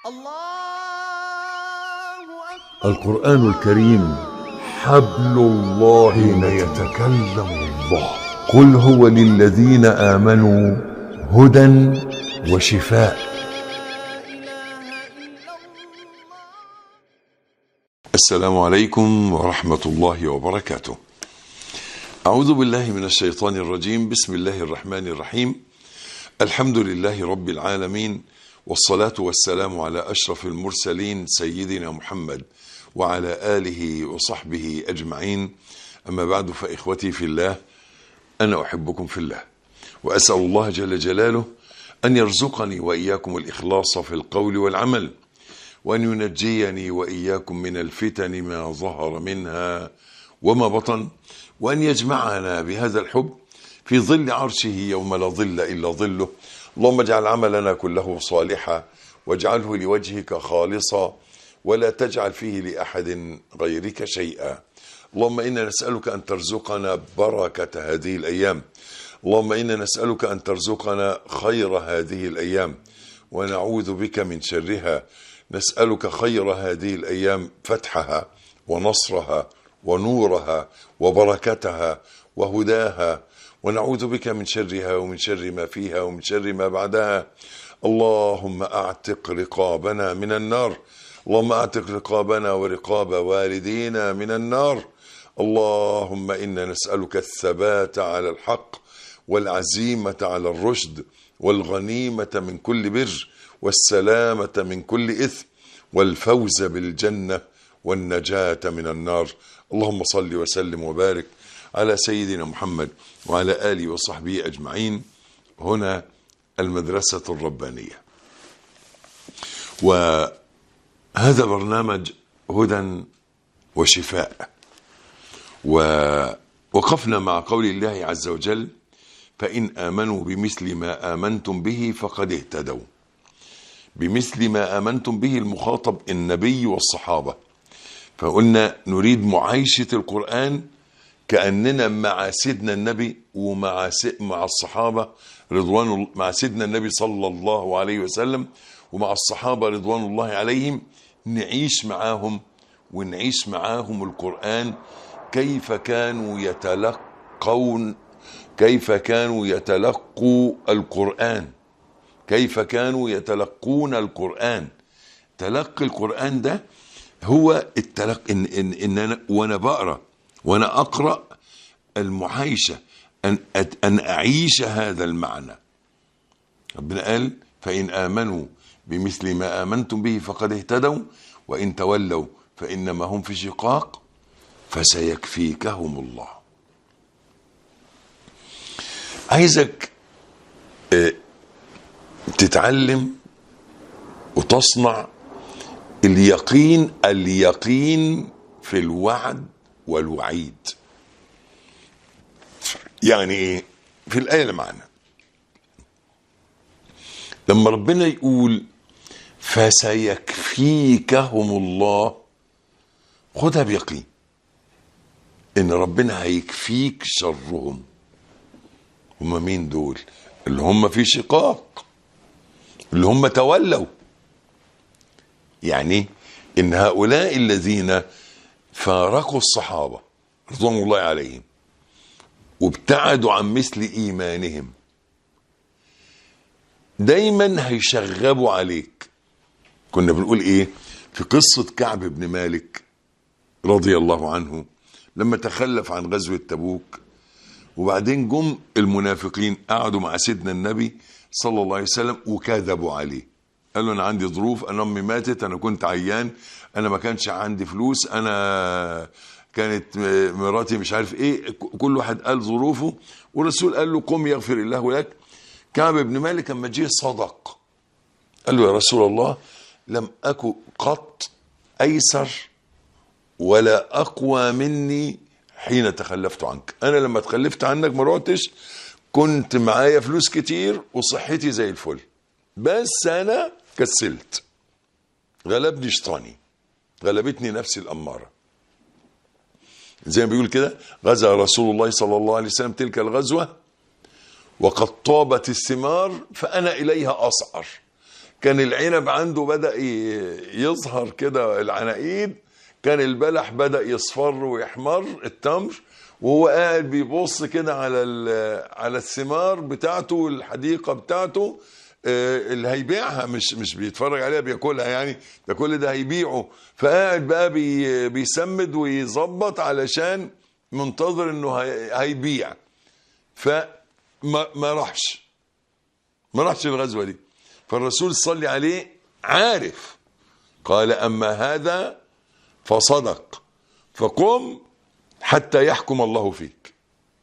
الله أكبر القرآن الكريم حبل الله حين يتكلم الله قل هو للذين آمنوا هدى وشفاء لا إله إلا الله السلام عليكم ورحمة الله وبركاته. أعوذ بالله من الشيطان الرجيم، بسم الله الرحمن الرحيم. الحمد لله رب العالمين والصلاة والسلام على أشرف المرسلين سيدنا محمد وعلى آله وصحبه أجمعين. أما بعد فإخوتي في الله أنا أحبكم في الله وأسأل الله جل جلاله أن يرزقني وإياكم الإخلاص في القول والعمل. وأن ينجيني وإياكم من الفتن ما ظهر منها وما بطن وأن يجمعنا بهذا الحب في ظل عرشه يوم لا ظل إلا ظله اللهم اجعل عملنا كله صالحا واجعله لوجهك خالصا ولا تجعل فيه لأحد غيرك شيئا اللهم إنا نسألك أن ترزقنا بركة هذه الأيام اللهم إنا نسألك أن ترزقنا خير هذه الأيام ونعوذ بك من شرها نسألك خير هذه الأيام فتحها ونصرها ونورها وبركتها وهداها ونعوذ بك من شرها ومن شر ما فيها ومن شر ما بعدها اللهم أعتق رقابنا من النار اللهم أعتق رقابنا ورقاب والدينا من النار اللهم إنا نسألك الثبات على الحق والعزيمة على الرشد والغنيمة من كل بر والسلامة من كل إثم والفوز بالجنة والنجاة من النار اللهم صل وسلم وبارك على سيدنا محمد وعلى آله وصحبه أجمعين هنا المدرسة الربانية وهذا برنامج هدى وشفاء ووقفنا مع قول الله عز وجل فإن آمنوا بمثل ما آمنتم به فقد اهتدوا بمثل ما آمنتم به المخاطب النبي والصحابة فقلنا نريد معايشة القرآن كأننا مع سيدنا النبي ومع س- مع الصحابة رضوان ال- مع سيدنا النبي صلى الله عليه وسلم ومع الصحابة رضوان الله عليهم نعيش معاهم ونعيش معاهم القرآن كيف كانوا يتلقون كيف كانوا يتلقوا القرآن كيف كانوا يتلقون القرآن تلقي القرآن ده هو التلقي إن, إن, إن أنا وأنا بقرأ وأنا أقرأ المعايشة أن, أت- أن أعيش هذا المعنى ربنا قال فإن آمنوا بمثل ما آمنتم به فقد اهتدوا وإن تولوا فإنما هم في شقاق فسيكفيكهم الله عايزك آه، تتعلم وتصنع اليقين اليقين في الوعد والوعيد يعني ايه في الآية اللي معانا لما ربنا يقول فسيكفيكهم الله خدها بيقين ان ربنا هيكفيك شرهم هم مين دول اللي هم في شقاق اللي هم تولوا يعني ان هؤلاء الذين فارقوا الصحابه رضوان الله عليهم وابتعدوا عن مثل ايمانهم دايما هيشغبوا عليك كنا بنقول ايه في قصه كعب بن مالك رضي الله عنه لما تخلف عن غزوه تبوك وبعدين جم المنافقين قعدوا مع سيدنا النبي صلى الله عليه وسلم وكذبوا عليه قال له انا عندي ظروف انا امي ماتت انا كنت عيان انا ما كانش عندي فلوس انا كانت مراتي مش عارف ايه كل واحد قال ظروفه والرسول قال له قم يغفر الله لك كعب بن مالك لما جه صدق قال له يا رسول الله لم اكن قط ايسر ولا اقوى مني حين تخلفت عنك انا لما تخلفت عنك ما رحتش كنت معايا فلوس كتير وصحتي زي الفل بس انا كسلت غلبني شيطاني غلبتني نفسي الاماره زي ما بيقول كده غزا رسول الله صلى الله عليه وسلم تلك الغزوه وقد طابت الثمار فانا اليها اسعر كان العنب عنده بدأ ي- يظهر كده العناقيد كان البلح بدأ يصفر ويحمر التمر وهو قاعد بيبص كده على ال- على الثمار بتاعته والحديقة بتاعته آه، اللي هيبيعها مش مش بيتفرج عليها بياكلها يعني ده كل ده هيبيعه فقاعد بقى بي بيسمد ويظبط علشان منتظر انه هي- هيبيع فما ما راحش ما راحش الغزوه دي فالرسول صلي عليه عارف قال اما هذا فصدق فقم حتى يحكم الله فيك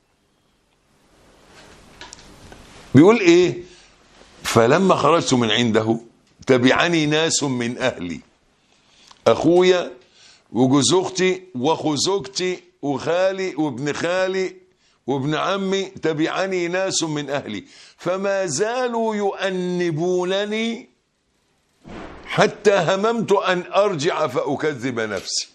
بيقول ايه فلما خرجت من عنده تبعني ناس من اهلي اخويا وجوز اختي واخو زوجتي وخالي وابن خالي وابن عمي تبعني ناس من اهلي فما زالوا يؤنبونني حتى هممت ان ارجع فاكذب نفسي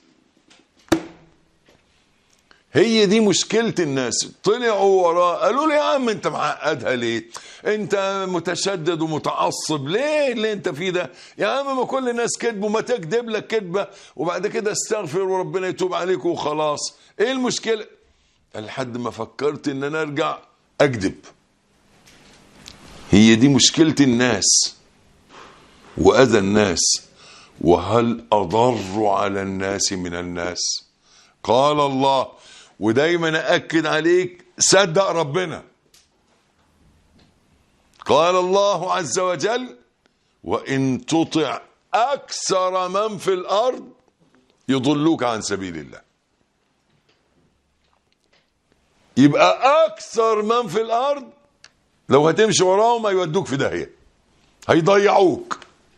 هي دي مشكلة الناس طلعوا وراه قالوا له يا عم انت معقدها ليه انت متشدد ومتعصب ليه اللي انت فيه ده يا عم ما كل الناس كذبوا ما تكذب لك كذبة وبعد كده استغفر وربنا يتوب عليك وخلاص ايه المشكلة لحد ما فكرت ان انا ارجع اكذب هي دي مشكلة الناس واذى الناس وهل اضر على الناس من الناس قال الله ودايما أأكد عليك صدق ربنا قال الله عز وجل وإن تطع أكثر من في الأرض يضلوك عن سبيل الله يبقى أكثر من في الأرض لو هتمشي وراهم هيودوك في داهية هيضيعوك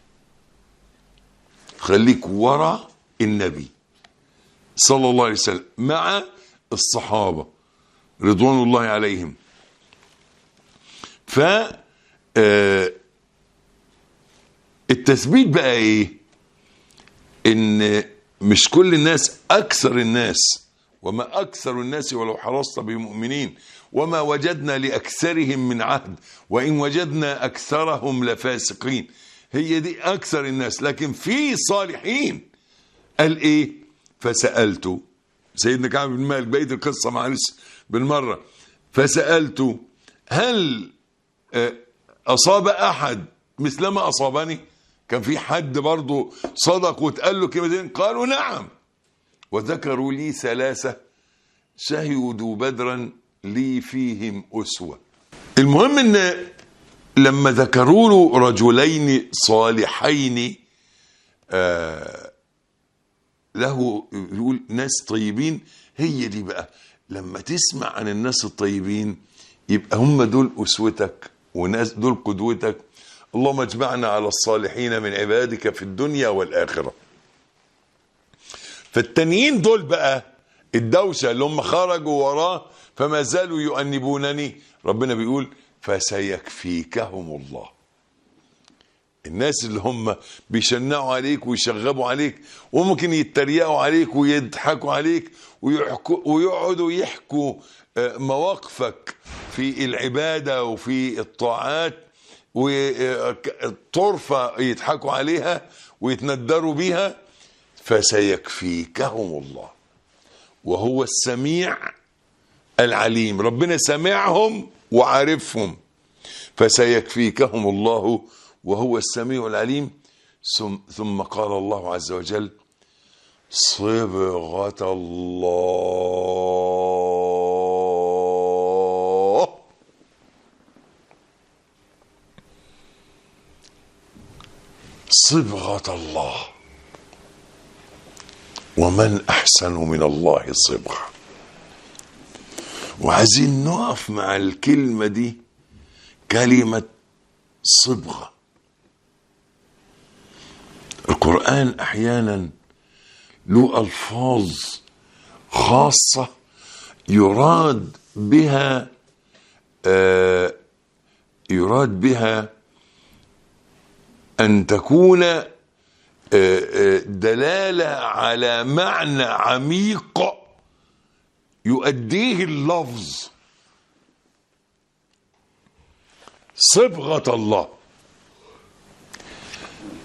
خليك ورا النبي صلى الله عليه وسلم مع الصحابة رضوان الله عليهم ف آه، التثبيت بقى ايه ان مش كل الناس اكثر الناس وما اكثر الناس ولو حرصت بمؤمنين وما وجدنا لاكثرهم من عهد وان وجدنا اكثرهم لفاسقين هي دي اكثر الناس لكن في صالحين قال ايه فسألت سيدنا كعب بن مالك بقية القصة معلش بالمرة فسألت هل آه، أصاب أحد مثلما أصابني كان في حد برضه صدق واتقال له كلمتين قالوا نعم وذكروا لي ثلاثة شهدوا بدرا لي فيهم أسوة المهم ان لما ذكروا له رجلين صالحين له يقول ناس طيبين هي دي بقى لما تسمع عن الناس الطيبين يبقى هم دول أسوتك وناس دول قدوتك اللهم اجمعنا على الصالحين من عبادك في الدنيا والآخرة فالتانيين دول بقى الدوشة اللي هم خرجوا وراه فما زالوا يؤنبونني ربنا بيقول فسيكفيكهم الله الناس اللي هم بيشنعوا عليك ويشغبوا عليك وممكن يتريقوا عليك ويضحكوا عليك ويحكوا ويقعدوا يحكوا آه، مواقفك في العبادة وفي الطاعات وطرفة يضحكوا عليها ويتندروا بيها فسيكفيكهم الله وهو السميع العليم ربنا سمعهم وعارفهم فسيكفيكهم الله وهو السميع العليم ثم, ثم قال الله عز وجل صبغة الله صبغة الله ومن أحسن من الله صبغة وعايزين نقف مع الكلمة دي كلمة صبغة القرآن أحيانا له ألفاظ خاصة يراد بها آه يراد بها أن تكون آه، آه، دلالة على معنى عميق يؤديه اللفظ صبغة الله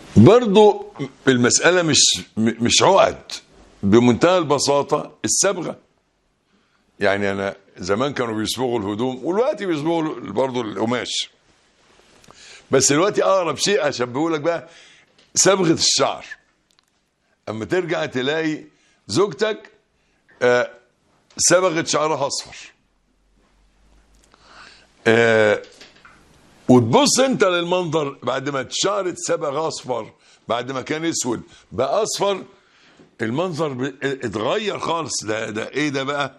برضو المسألة مش م- مش عقد بمنتهى البساطة الصبغة يعني أنا زمان كانوا بيصبغوا الهدوم ودلوقتي بيصبغوا برضو القماش بس دلوقتي أقرب شيء أشبهه لك بقى صبغة الشعر أما ترجع تلاقي زوجتك آه، صبغت شعرها أصفر آه، وتبص انت للمنظر بعد ما الشعر اتسبغ اصفر بعد ما كان اسود بقى اصفر المنظر ب- اتغير خالص ده ده ايه ده بقى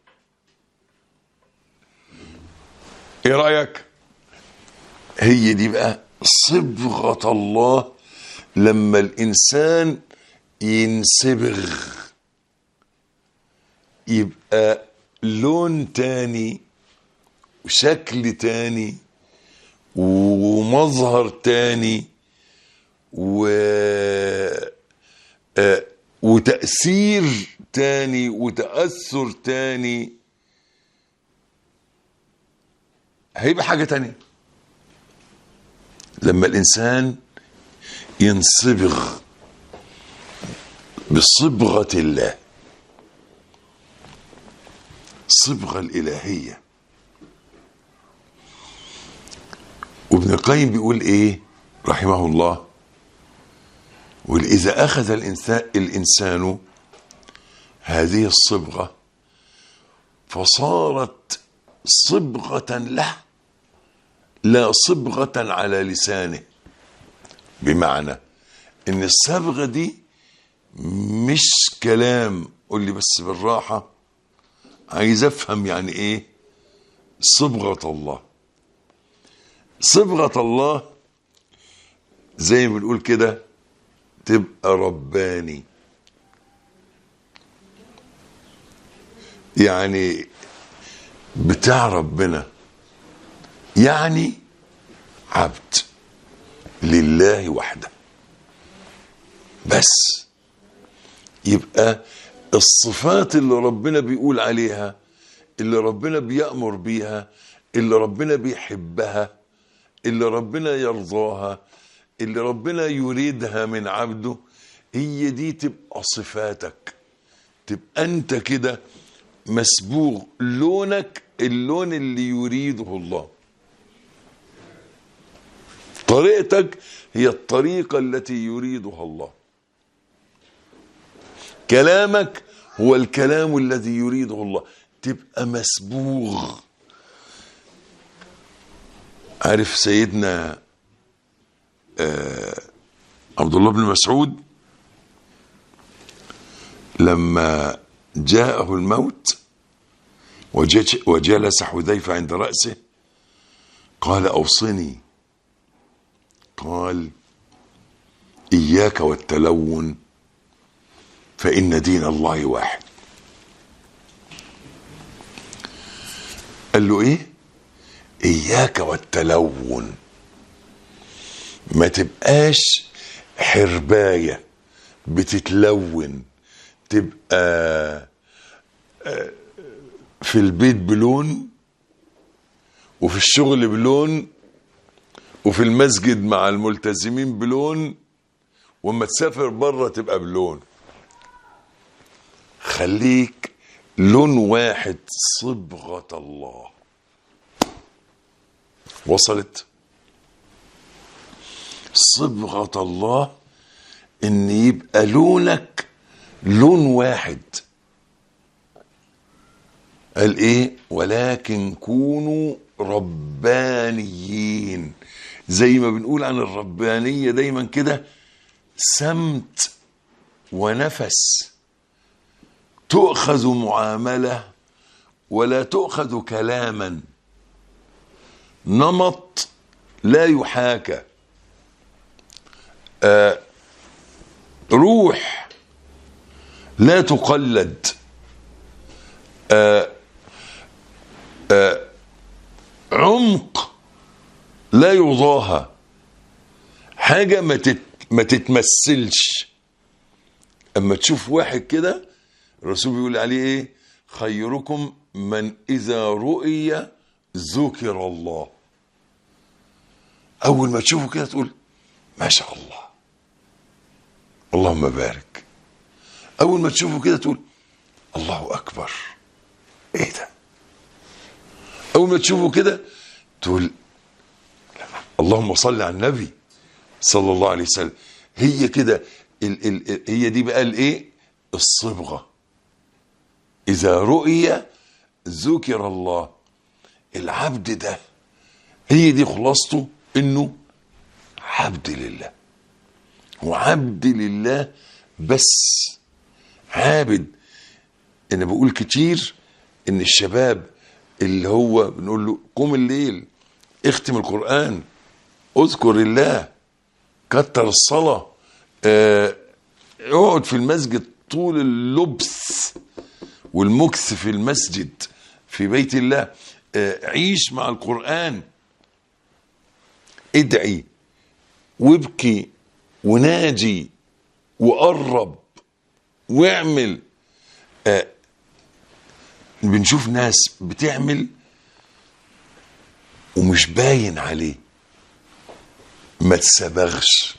ايه رايك هي دي بقى صبغه الله لما الانسان ينصبغ يبقى لون تاني وشكل تاني ومظهر تاني و آه، وتأثير تاني وتأثر تاني هيبقى حاجة تانية لما الإنسان ينصبغ بصبغة الله الصبغة الإلهية وابن القيم بيقول ايه رحمه الله يقول اذا اخذ الانسان الانسان هذه الصبغه فصارت صبغه له لا صبغه على لسانه بمعنى ان الصبغه دي مش كلام قول لي بس بالراحه عايز افهم يعني ايه صبغه الله صبغة الله زي ما بنقول كده تبقى رباني يعني بتاع ربنا يعني عبد لله وحده بس يبقى الصفات اللي ربنا بيقول عليها اللي ربنا بيأمر بيها اللي ربنا بيحبها اللي ربنا يرضاها اللي ربنا يريدها من عبده هي دي تبقى صفاتك تبقى انت كده مسبوغ لونك اللون اللي يريده الله طريقتك هي الطريقة التي يريدها الله كلامك هو الكلام الذي يريده الله تبقى مسبوغ عارف سيدنا آه عبد الله بن مسعود لما جاءه الموت وجج- وجلس حذيفة عند رأسه قال أوصني قال إياك والتلون فإن دين الله واحد قال له إيه إياك والتلون ما تبقاش حرباية بتتلون تبقى آه، في البيت بلون وفي الشغل بلون وفي المسجد مع الملتزمين بلون وما تسافر بره تبقى بلون خليك لون واحد صبغة الله وصلت صبغة الله ان يبقى لونك لون واحد قال ايه ولكن كونوا ربانيين زي ما بنقول عن الربانية دايما كده سمت ونفس تؤخذ معاملة ولا تؤخذ كلاما نمط لا يحاكى آه روح لا تقلد آه آه عمق لا يضاهى حاجة ما تت ما تتمثلش اما تشوف واحد كده الرسول بيقول عليه ايه خيركم من اذا رؤي ذكر الله اول ما تشوفه كده تقول ما شاء الله اللهم بارك اول ما تشوفه كده تقول الله اكبر ايه ده اول ما تشوفه كده تقول اللهم صل على النبي صلى الله عليه وسلم هي كده ال ال هي دي بقى الايه الصبغه اذا رؤي ذكر الله العبد ده هي دي خلاصته انه عبد لله وعبد لله بس عابد انا بقول كتير ان الشباب اللي هو بنقول له قوم الليل اختم القرآن اذكر الله كتر الصلاة اه اقعد في المسجد طول اللبس والمكث في المسجد في بيت الله اه عيش مع القرآن ادعي وابكي وناجي وقرب واعمل آه بنشوف ناس بتعمل ومش باين عليه ما تسبغش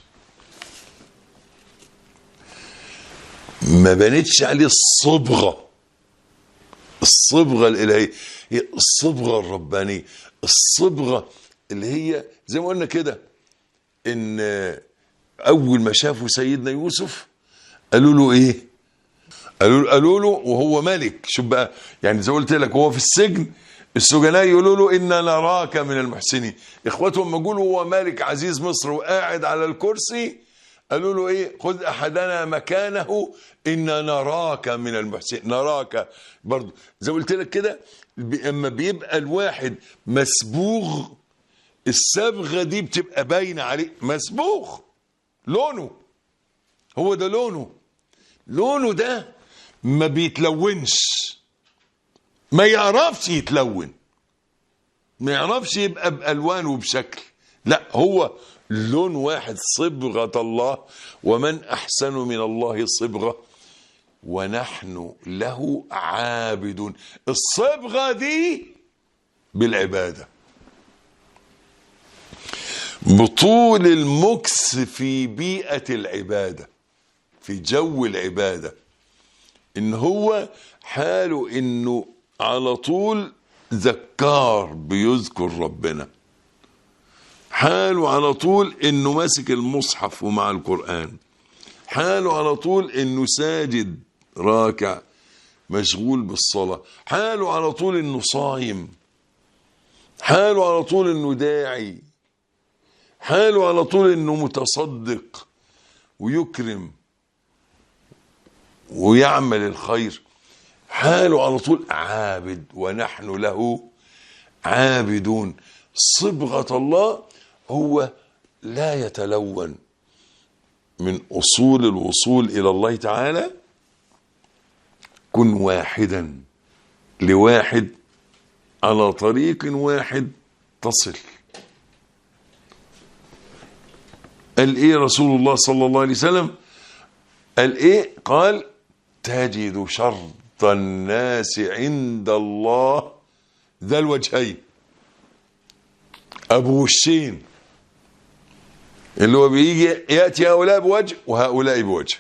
ما بانتش عليه الصبغه الصبغه الالهيه هي الصبغه الربانيه الصبغه اللي هي زي ما قلنا كده ان اول ما شافوا سيدنا يوسف قالوا له ايه قالوا قالوا له وهو ملك شوف بقى يعني زي ما قلت لك هو في السجن السجناء يقولوا له انا نراك من المحسنين اخواتهم لما يقولوا هو ملك عزيز مصر وقاعد على الكرسي قالوا له ايه خذ احدنا مكانه انا نراك من المحسنين نراك برضه زي ما قلت لك كده اما بيبقى الواحد مسبوغ الصبغه دي بتبقى باينه عليه مسبوغ لونه هو ده لونه لونه ده ما بيتلونش ما يعرفش يتلون ما يعرفش يبقى بألوان وبشكل لا هو لون واحد صبغة الله ومن أحسن من الله صبغة ونحن له عابدون الصبغة دي بالعبادة بطول المكس في بيئة العبادة في جو العبادة ان هو حاله انه على طول ذكار بيذكر ربنا حاله على طول انه ماسك المصحف ومع القرآن حاله على طول انه ساجد راكع مشغول بالصلاة حاله على طول انه صايم حاله على طول انه داعي حاله على طول انه متصدق ويكرم ويعمل الخير حاله على طول عابد ونحن له عابدون صبغة الله هو لا يتلون من أصول الوصول إلى الله تعالى كن واحدا لواحد على طريق واحد تصل قال ايه رسول الله صلى الله عليه وسلم قال ايه قال تجد شرط الناس عند الله ذا الوجهين ابو وشين اللي هو بيجي ياتي هؤلاء بوجه وهؤلاء بوجه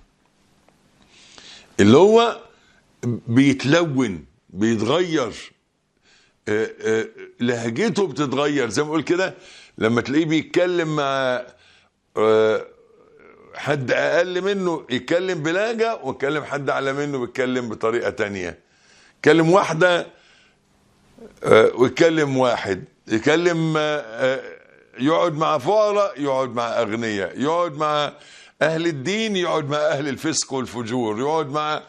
اللي هو بيتلون بيتغير آه، آه، لهجته بتتغير زي ما اقول كده لما تلاقيه بيتكلم مع آه، حد اقل منه يتكلم بلهجه ويتكلم حد اعلى منه بيتكلم بطريقه تانية يكلم واحده آه، ويتكلم واحد يكلم آه، آه، يقعد مع فقراء يقعد مع اغنياء يقعد مع اهل الدين يقعد مع اهل الفسق والفجور يقعد مع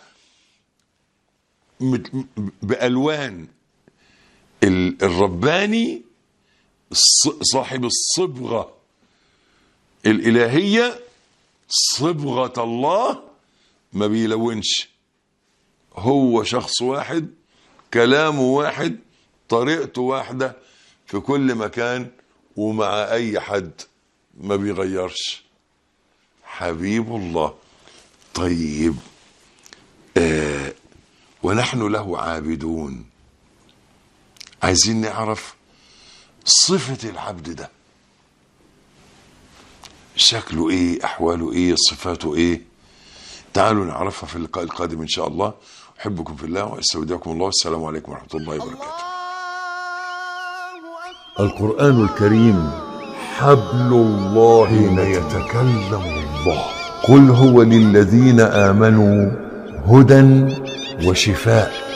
مت- بالوان ال- الرباني الص- صاحب الصبغه الالهيه صبغه الله ما بيلونش هو شخص واحد كلامه واحد طريقته واحده في كل مكان ومع اي حد ما بيغيرش حبيب الله طيب آه ونحن له عابدون عايزين نعرف صفة العبد ده شكله ايه احواله ايه صفاته ايه تعالوا نعرفها في اللقاء القادم ان شاء الله احبكم في الله واستودعكم الله والسلام عليكم ورحمه الله وبركاته الله أكبر القرآن الكريم حبل الله حين يتكلم الله قل هو للذين آمنوا هدى وشفاء